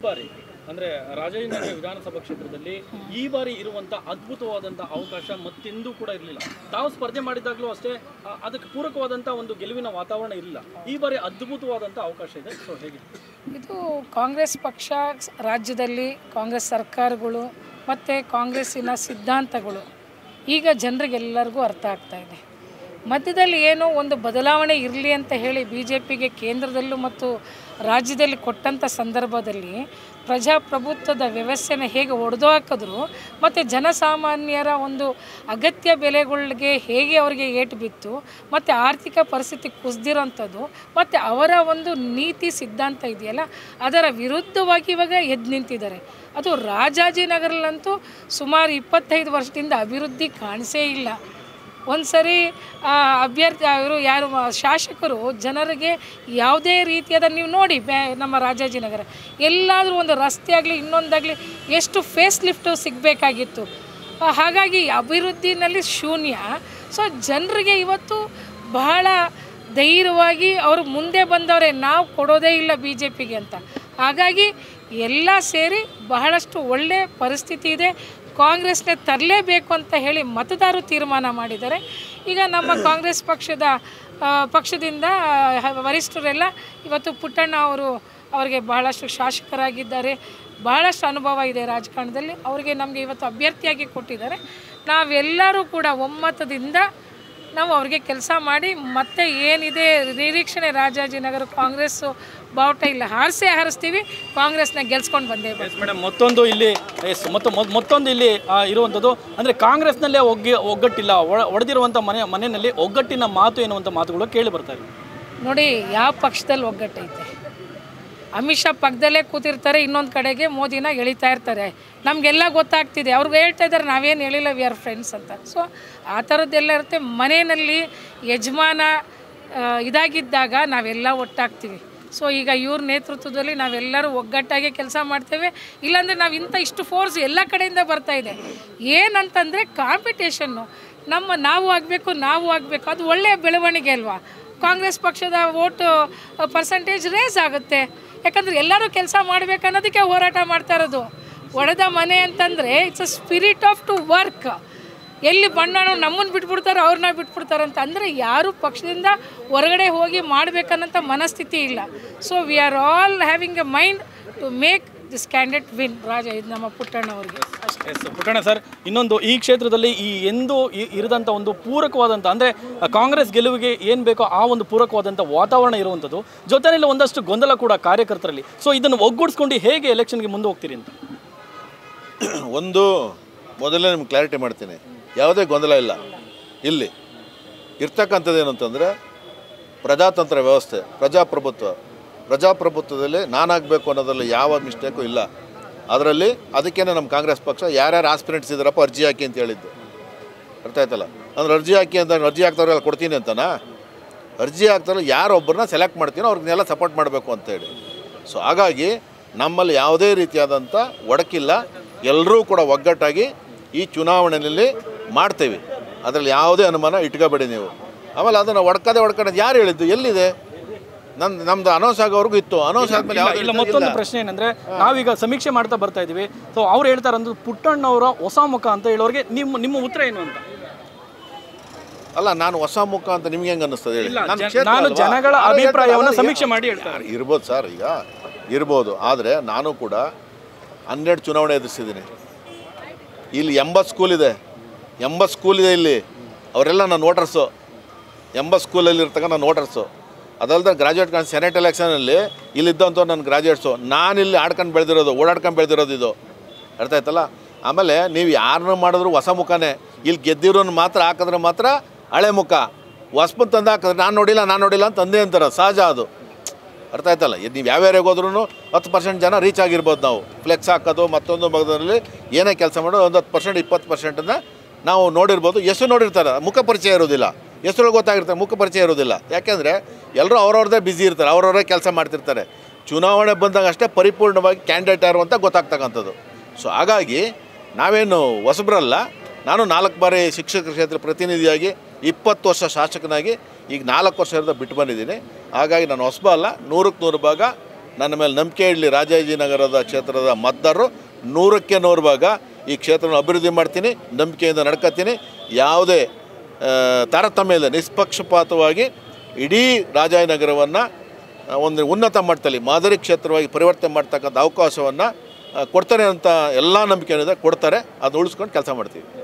ಬಾರಿ ಅಂದ್ರೆ ರಾಜಾಜಿನಗರ ವಿಧಾನಸಭಾ ಕ್ಷೇತ್ರದಲ್ಲಿ ಈ ಬಾರಿ ಇರುವಂತ ಅದ್ಭುತವಾದಂತ ಅವಕಾಶ ಮತ್ತೆಂದೂ ಕೂಡ ಇರಲಿಲ್ಲ ತಾವು ಸ್ಪರ್ಧೆ ಮಾಡಿದಾಗಲೂ ಅಷ್ಟೇ ಆ, ಅದಕ್ಕೆ ಪೂರಕವಾದಂತ ಒಂದು ಗೆಲುವಿನ ವಾತಾವರಣ ಇಲ್ಲ ಈ ಬಾರಿ ಅದ್ಭುತವಾದಂತ ಅವಕಾಶ ಇದೆ ಸೊ ಹೇಗೆ ಇದು ಕಾಂಗ್ರೆಸ್ ಪಕ್ಷ ರಾಜ್ಯದಲ್ಲಿ ಕಾಂಗ್ರೆಸ್ ಸರ್ಕಾರಗಳು ಮತ್ತು ಕಾಂಗ್ರೆಸ್ಸಿನ ಸಿದ್ಧಾಂತಗಳು ಈಗ ಜನರಿಗೆಲ್ಲರಿಗೂ ಅರ್ಥ ಆಗ್ತಾ ಇದೆ ಮಧ್ಯದಲ್ಲಿ ಏನೋ ಒಂದು ಬದಲಾವಣೆ ಇರಲಿ ಅಂತ ಹೇಳಿ ಬಿ ಜೆ ಪಿಗೆ ಕೇಂದ್ರದಲ್ಲೂ ಮತ್ತು ರಾಜ್ಯದಲ್ಲಿ ಕೊಟ್ಟಂಥ ಸಂದರ್ಭದಲ್ಲಿ ಪ್ರಜಾಪ್ರಭುತ್ವದ ವ್ಯವಸ್ಥೆನ ಹೇಗೆ ಒಡೆದು ಹಾಕಿದ್ರು ಮತ್ತು ಜನಸಾಮಾನ್ಯರ ಒಂದು ಅಗತ್ಯ ಬೆಲೆಗಳಿಗೆ ಹೇಗೆ ಅವರಿಗೆ ಏಟು ಬಿತ್ತು ಮತ್ತು ಆರ್ಥಿಕ ಪರಿಸ್ಥಿತಿ ಕುಸಿದಿರೋಂಥದ್ದು ಮತ್ತು ಅವರ ಒಂದು ನೀತಿ ಸಿದ್ಧಾಂತ ಇದೆಯಲ್ಲ ಅದರ ವಿರುದ್ಧವಾಗಿ ಇವಾಗ ಎದ್ದು ನಿಂತಿದ್ದಾರೆ ಅದು ರಾಜಾಜಿನಗರಲ್ಲಂತೂ ಸುಮಾರು ಇಪ್ಪತ್ತೈದು ವರ್ಷದಿಂದ ಅಭಿವೃದ್ಧಿ ಕಾಣಿಸೇ ಇಲ್ಲ ಒಂದು ಸರಿ ಆ, ಅಭ್ಯರ್ಥಿ ಅವರು ಯಾರು ಮ- ಶಾಸಕರು ಜನರಿಗೆ ಯಾವುದೇ ರೀತಿಯಾದ ನೀವು ನೋಡಿ ಬ್ಯಾ ನಮ್ಮ ರಾಜಾಜಿನಗರ ಎಲ್ಲಾದರೂ ಒಂದು ರಸ್ತೆ ಆಗಲಿ ಇನ್ನೊಂದಾಗಲಿ ಎಷ್ಟು ಫೇಸ್ ಲಿಫ್ಟು ಸಿಗಬೇಕಾಗಿತ್ತು ಹಾಗಾಗಿ ಅಭಿವೃದ್ಧಿನಲ್ಲಿ ಶೂನ್ಯ ಸೊ ಜನರಿಗೆ ಇವತ್ತು ಬಹಳ ಧೈರ್ಯವಾಗಿ ಅವರು ಮುಂದೆ ಬಂದವರೇ ನಾವು ಕೊಡೋದೇ ಇಲ್ಲ ಬಿ ಜೆ ಪಿಗೆ ಅಂತ ಹಾಗಾಗಿ ಎಲ್ಲ ಸೇರಿ ಬಹಳಷ್ಟು ಒಳ್ಳೆ ಪರಿಸ್ಥಿತಿ ಇದೆ ಕಾಂಗ್ರೆಸ್ನೇ ತರಲೇಬೇಕು ಅಂತ ಹೇಳಿ ಮತದಾರರು ತೀರ್ಮಾನ ಮಾಡಿದ್ದಾರೆ ಈಗ ನಮ್ಮ ಕಾಂಗ್ರೆಸ್ ಪಕ್ಷದ ಆ, ಪಕ್ಷದಿಂದ ಆ, ವರಿಷ್ಠರೆಲ್ಲ ಇವತ್ತು ಪುಟ್ಟಣ್ಣ ಅವರು ಅವರಿಗೆ ಬಹಳಷ್ಟು ಶಾಸಕರಾಗಿದ್ದಾರೆ ಬಹಳಷ್ಟು ಅನುಭವ ಇದೆ ರಾಜಕಾರಣದಲ್ಲಿ ಅವರಿಗೆ ನಮಗೆ ಇವತ್ತು ಅಭ್ಯರ್ಥಿಯಾಗಿ ಕೊಟ್ಟಿದ್ದಾರೆ ನಾವೆಲ್ಲರೂ ಕೂಡ ಒಮ್ಮತದಿಂದ ನಾವು ಅವ್ರಿಗೆ ಕೆಲಸ ಮಾಡಿ ಮತ್ತೆ ಏನಿದೆ ನಿರೀಕ್ಷಣೆ ರಾಜಾಜಿನಗರ ಕಾಂಗ್ರೆಸ್ಸು ಬಾವುಟ ಇಲ್ಲ ಹಾರಿಸೇ ಹಾರಿಸ್ತೀವಿ ಕಾಂಗ್ರೆಸ್ನ ಗೆಲ್ಸ್ಕೊಂಡು ಬಂದೇ ಬರ್ತೀವಿ ಮೇಡಮ್ ಮತ್ತೊಂದು ಇಲ್ಲಿ ಎಸ್ ಮತ್ತು ಮೊದ್- ಮತ್ತೊಂದು ಇಲ್ಲಿ ಆ, ಇರುವಂಥದ್ದು ಅಂದರೆ ಕಾಂಗ್ರೆಸ್ನಲ್ಲೇ ಒಗ್ಗಿ ಒಗ್ಗಟ್ಟಿಲ್ಲ ಒಳ- ಒಡೆದಿರುವಂಥ ಮನೆ ಮನೆಯಲ್ಲಿ ಒಗ್ಗಟ್ಟಿನ ಮಾತು ಎನ್ನುವಂಥ ಮಾತುಗಳು ಕೇಳಿ ಬರ್ತಾ ಇದೆ ನೋಡಿ ಯಾವ ಪಕ್ಷದಲ್ಲಿ ಒಗ್ಗಟ್ಟೈತೆ ಅಮಿತ್ ಶಾ ಪಕ್ಕದಲ್ಲೇ ಕೂತಿರ್ತಾರೆ ಇನ್ನೊಂದು ಕಡೆಗೆ ಮೋದಿನ ಎಳಿತಾ ಇರ್ತಾರೆ ನಮಗೆಲ್ಲ ಗೊತ್ತಾಗ್ತಿದೆ ಅವ್ರಿಗೆ ಹೇಳ್ತಾ ಇದ್ದಾರೆ ನಾವೇನು ಹೇಳಿಲ್ಲ ವಿ ಆರ್ ಫ್ರೆಂಡ್ಸ್ ಅಂತ ಸೊ ಆ ಥರದ್ದೆಲ್ಲ ಇರುತ್ತೆ ಮನೆಯಲ್ಲಿ ಯಜಮಾನ ಆ, ಇದಾಗಿದ್ದಾಗ ನಾವೆಲ್ಲ ಒಟ್ಟಾಗ್ತೀವಿ ಸೊ ಈಗ ಇವ್ರ ನೇತೃತ್ವದಲ್ಲಿ ನಾವೆಲ್ಲರೂ ಒಗ್ಗಟ್ಟಾಗಿ ಕೆಲಸ ಮಾಡ್ತೇವೆ ಇಲ್ಲಾಂದರೆ ನಾವು ಇಂಥ ಇಷ್ಟು ಫೋರ್ಸ್ ಎಲ್ಲ ಕಡೆಯಿಂದ ಬರ್ತಾ ಇದೆ ಏನಂತಂದರೆ ಕಾಂಪಿಟೇಷನ್ನು ನಮ್ಮ ನಾವು ಆಗಬೇಕು ನಾವು ಆಗಬೇಕು ಅದು ಒಳ್ಳೆಯ ಬೆಳವಣಿಗೆ ಅಲ್ವಾ ಕಾಂಗ್ರೆಸ್ ಪಕ್ಷದ ವೋಟು ಪರ್ಸಂಟೇಜ್ ರೇಸ್ ಆಗುತ್ತೆ ಯಾಕಂದರೆ ಎಲ್ಲರೂ ಕೆಲಸ ಮಾಡಬೇಕು ಅನ್ನೋದಕ್ಕೆ ಹೋರಾಟ ಮಾಡ್ತಾ ಇರೋದು ಒಡೆದ ಮನೆ ಅಂತಂದರೆ it's a spirit of to work ಎಲ್ಲಿ ಬಣ್ಣನೋ ನಮ್ಮನ್ನು ಬಿಟ್ಬಿಡ್ತಾರೆ ಅವ್ರನ್ನ ಬಿಟ್ಬಿಡ್ತಾರೆ ಅಂತ ಅಂದರೆ ಯಾರು ಪಕ್ಷದಿಂದ ಹೊರಗಡೆ ಹೋಗಿ ಮಾಡಬೇಕನ್ನೋಂಥ ಮನಸ್ಥಿತಿ ಇಲ್ಲ so we are all having a mind to make this candidate win Raja ಇದು ನಮ್ಮ ಪುಟ್ಟಣ್ಣವ್ರಿಗೆ ಅಷ್ಟೇ ಎಸ್ ಪುಟ್ಟಣ ಸರ್ ಇನ್ನೊಂದು ಈ ಕ್ಷೇತ್ರದಲ್ಲಿ ಈ ಎಂದು ಇ- ಇರದಂಥ ಒಂದು ಪೂರಕವಾದಂಥ ಅಂದರೆ ಕಾಂಗ್ರೆಸ್ ಗೆಲುವಿಗೆ ಏನು ಬೇಕೋ ಆ ಒಂದು ಪೂರಕವಾದಂಥ ವಾತಾವರಣ ಇರುವಂಥದ್ದು ಜೊತೆಯಲ್ಲಿ ಒಂದಷ್ಟು ಗೊಂದಲ ಕೂಡ ಕಾರ್ಯಕರ್ತರಲ್ಲಿ ಸೊ ಇದನ್ನು ಒಗ್ಗೂಡಿಸ್ಕೊಂಡು ಹೇಗೆ ಎಲೆಕ್ಷನ್ಗೆ ಮುಂದೆ ಹೋಗ್ತೀರಿ ಅಂತ ಒಂದು ಮೊದಲೇ ನಿಮ್ಗೆ ಕ್ಲಾರಿಟಿ ಮಾಡ್ತೀನಿ ಯಾವುದೇ ಗೊಂದಲ ಇಲ್ಲ ಇಲ್ಲಿ ಇರ್ತಕ್ಕಂಥದ್ದು ಏನು ಅಂತಂದರೆ ಪ್ರಜಾತಂತ್ರ ವ್ಯವಸ್ಥೆ ಪ್ರಜಾಪ್ರಭುತ್ವ ಪ್ರಜಾಪ್ರಭುತ್ವದಲ್ಲಿ ನಾನಾಗಬೇಕು ಅನ್ನೋದ್ರಲ್ಲಿ ಯಾವ ಮಿಸ್ಟೇಕು ಇಲ್ಲ ಅದರಲ್ಲಿ ಅದಕ್ಕೇ ನಮ್ಮ ಕಾಂಗ್ರೆಸ್ ಪಕ್ಷ ಯಾರ್ಯಾರು ಆಸ್ಪಿರೆಂಟ್ಸ್ ಇದ್ದಾರಪ್ಪ ಅರ್ಜಿ ಹಾಕಿ ಅಂತ ಹೇಳಿದ್ದು ಅರ್ಥ ಆಯ್ತಲ್ಲ ಅಂದ್ರೆ ಅರ್ಜಿ ಹಾಕಿ ಅಂತ ಅರ್ಜಿ ಹಾಕ್ದವ್ರೆಲ್ಲ ಕೊಡ್ತೀನಿ ಅಂತನಾ ಅರ್ಜಿ ಹಾಕ್ತಾರಲ್ಲ ಯಾರೊಬ್ಬರನ್ನ ಸೆಲೆಕ್ಟ್ ಮಾಡ್ತೀನೋ ಅವ್ರಿಗೆಲ್ಲ ಸಪೋರ್ಟ್ ಮಾಡಬೇಕು ಅಂತೇಳಿ ಸೊ ಹಾಗಾಗಿ ನಮ್ಮಲ್ಲಿ ಯಾವುದೇ ರೀತಿಯಾದಂಥ ಒಡಕಿಲ್ಲ ಎಲ್ಲರೂ ಕೂಡ ಒಗ್ಗಟ್ಟಾಗಿ ಈ ಚುನಾವಣೆಯಲ್ಲಿ ಮಾಡ್ತೇವೆ ಅದರಲ್ಲಿ ಯಾವುದೇ ಅನುಮಾನ ಇಟ್ಕೋಬೇಡಿ ನೀವು ಆಮೇಲೆ ಅದನ್ನು ಒಡ್ಕದೆ ಒಡ್ಕಡೆ ಯಾರು ಹೇಳಿದ್ದು ಎಲ್ಲಿದೆ ನನ್ನ ನಮ್ದು ಅನೌನ್ಸ್ ಆಗೋವರೆಗೂ ಇತ್ತು ಅನೌನ್ಸ್ ಆದ್ಮೇಲೆ ಇಲ್ಲ, ಯಾವ್ದು ಇಲ್ಲ ಇಲ್ಲ. ಮತ್ತೊಂದು ಪ್ರಶ್ನೆ ಏನಂದ್ರೆ ನಾವೀಗ ಸಮೀಕ್ಷೆ ಮಾಡ್ತಾ ಬರ್ತಾ ಇದೀವಿ ಸೊ ಅವ್ರು ಹೇಳ್ತಾರೆ ಅಂದ್ರೆ ಪುಟ್ಟಣ್ಣವರ ಹೊಸ ಮುಖ ಅಂತ ಹೇಳೋರಿಗೆ ನಿಮ್ಮ ನಿಮ್ಮ ಉತ್ತರ ಏನು ಅಂತ ಅಲ್ಲ ನಾನು ಹೊಸ ಮುಖ ಅಂತ ನಿಮ್ಗೆ ಹೆಂಗೆ ಅನ್ನಿಸ್ತದೆ ಹೇಳಿ ಇಲ್ಲ, ನನ್ನ ಜನ- ಕ್ಷೇತ್ರ ನಾನು ಅಲ್ವಾ? ಜನಗಳ ನಾನು ಹೇಳ್ತಾರೆ, ಅಭಿಪ್ರಾಯವನ್ನ ಅದಲ್ಲ, ಸಮೀಕ್ಷೆ ಯಾ- ಮಾಡಿ ಹೇಳ್ತಾರೆ. ಯಾರು ಇರ್ಬೋದು ಸರ್ ಈಗ ಇರ್ಬೋದು ಆದರೆ ನಾನು ಕೂಡ ಹನ್ನೆರಡು ಚುನಾವಣೆ ಎದುರಿಸಿದ್ದೀನಿ ಇಲ್ಲಿ ಎಂಬತ್ತು ಸ್ಕೂಲ್ ಇದೆ ಎಂಬತ್ತು ಸ್ಕೂಲ್ ಇದೆ ಇಲ್ಲಿ ಅವರೆಲ್ಲ ನನ್ನ ವೋಟರ್ಸು ಎಂಬತ್ತು ಸ್ಕೂಲಲ್ಲಿ ಇರ್ತಕ್ಕಂಥ ನನ್ನ ವೋಟರ್ಸು ಅದಲ್ಲದೆ ಗ್ರಾಜುಯೇಟ್ ಕಾನ್ ಸೆನೆಟ್ ಎಲೆಕ್ಷನಲ್ಲಿ ಇಲ್ಲಿದ್ದಂಥ ನನ್ನ ಗ್ರಾಜುಯೇಟ್ಸು ನಾನಿಲ್ಲಿ ಆಡ್ಕೊಂಡು ಬೆಳೆದಿರೋದು ಓಡಾಡ್ಕೊಂಡು ಬೆಳೆದಿರೋದು ಇದು ಅರ್ಥ ಆಯ್ತಲ್ಲ ಆಮೇಲೆ ನೀವು ಯಾರನ್ನ ಮಾಡಿದ್ರು ಹೊಸ ಮುಖನೇ ಇಲ್ಲಿ ಗೆದ್ದಿರೋನು ಮಾತ್ರ ಹಾಕಿದ್ರೆ ಮಾತ್ರ ಹಳೆ ಮುಖ ಹೊಸ್ಪನ್ ತಂದು ಹಾಕಿದ್ರೆ ನಾನು ನೋಡಿಲ್ಲ ನಾನು ನೋಡಿಲ್ಲ ಅಂತ ತಂದೆ ಅಂತಾರೆ ಸಹಜ ಅದು ಅರ್ಥ ಆಯ್ತಲ್ಲ ಇದು ನೀವು ಯಾವ ಏರಿಯಾಗೆ ಹೋದ್ರೂ ಹತ್ತು ಪರ್ಸೆಂಟ್ ಜನ ರೀಚ್ ಆಗಿರ್ಬೋದು ನಾವು ಫ್ಲೆಕ್ಸ್ ಹಾಕೋದು ಮತ್ತೊಂದು ಭಾಗದಲ್ಲಿ ಏನೇ ಕೆಲಸ ಮಾಡೋದು ಒಂದು ಹತ್ತು ಪರ್ಸೆಂಟ್ ಇಪ್ಪತ್ತು ಪರ್ಸೆಂಟನ್ನು ನಾವು ನೋಡಿರ್ಬೋದು ಎಷ್ಟು ನೋಡಿರ್ತಾರೆ ಮುಖ ಪರಿಚಯ ಇರೋದಿಲ್ಲ ಎಷ್ಟು ಗೊತ್ತಾಗಿರ್ತಾರೆ ಮುಖ ಪರಿಚಯ ಇರೋದಿಲ್ಲ ಯಾಕೆಂದರೆ ಎಲ್ಲರೂ ಅವ್ರವ್ರದ್ದೇ ಬ್ಯುಸಿ ಇರ್ತಾರೆ ಅವ್ರವ್ರೇ ಕೆಲಸ ಮಾಡ್ತಿರ್ತಾರೆ ಚುನಾವಣೆ ಬಂದಾಗ ಅಷ್ಟೇ ಪರಿಪೂರ್ಣವಾಗಿ ಕ್ಯಾಂಡಿಡೇಟ್ ಯಾರು ಅಂತ ಗೊತ್ತಾಗ್ತಕ್ಕಂಥದ್ದು ಸೊ ಹಾಗಾಗಿ ನಾವೇನು ಹೊಸಬ್ರಲ್ಲ ನಾನು ನಾಲ್ಕು ಬಾರಿ ಶಿಕ್ಷಕ ಕ್ಷೇತ್ರ ಪ್ರತಿನಿಧಿಯಾಗಿ ಇಪ್ಪತ್ತು ವರ್ಷ ಶಾಸಕನಾಗಿ ಈಗ ನಾಲ್ಕು ವರ್ಷದಿಂದ ಬಿಟ್ಟು ಬಂದಿದ್ದೀನಿ ಹಾಗಾಗಿ ನಾನು ಹೊಸಬ ಅಲ್ಲ ನೂರಕ್ಕೆ ನೂರು ಭಾಗ ನನ್ನ ಮೇಲೆ ನಂಬಿಕೆ ಇಡಲಿ ರಾಜಾಜಿನಗರದ ಕ್ಷೇತ್ರದ ಮತದಾರರು ನೂರಕ್ಕೆ ನೂರು ಭಾಗ ಈ ಕ್ಷೇತ್ರನ ಅಭಿವೃದ್ಧಿ ಮಾಡ್ತೀನಿ ನಂಬಿಕೆಯಿಂದ ನಡ್ಕೊತೀನಿ ಯಾವುದೇ ಆ, ತಾರತಮ್ಯ ಇಲ್ಲ ನಿಷ್ಪಕ್ಷಪಾತವಾಗಿ ಇಡೀ ರಾಜಾಜಿನಗರವನ್ನು ಒಂದು ಉನ್ನತ ಮಟ್ಟದಲ್ಲಿ ಮಾದರಿ ಕ್ಷೇತ್ರವಾಗಿ ಪರಿವರ್ತನೆ ಮಾಡ್ತಕ್ಕಂಥ ಅವಕಾಶವನ್ನು ಕೊಡ್ತಾರೆ ಅಂತ ಎಲ್ಲ ನಂಬಿಕೆ ಏನಿದೆ ಕೊಡ್ತಾರೆ ಅದನ್ನ ಉಳಿಸ್ಕೊಂಡು ಕೆಲಸ ಮಾಡ್ತೀವಿ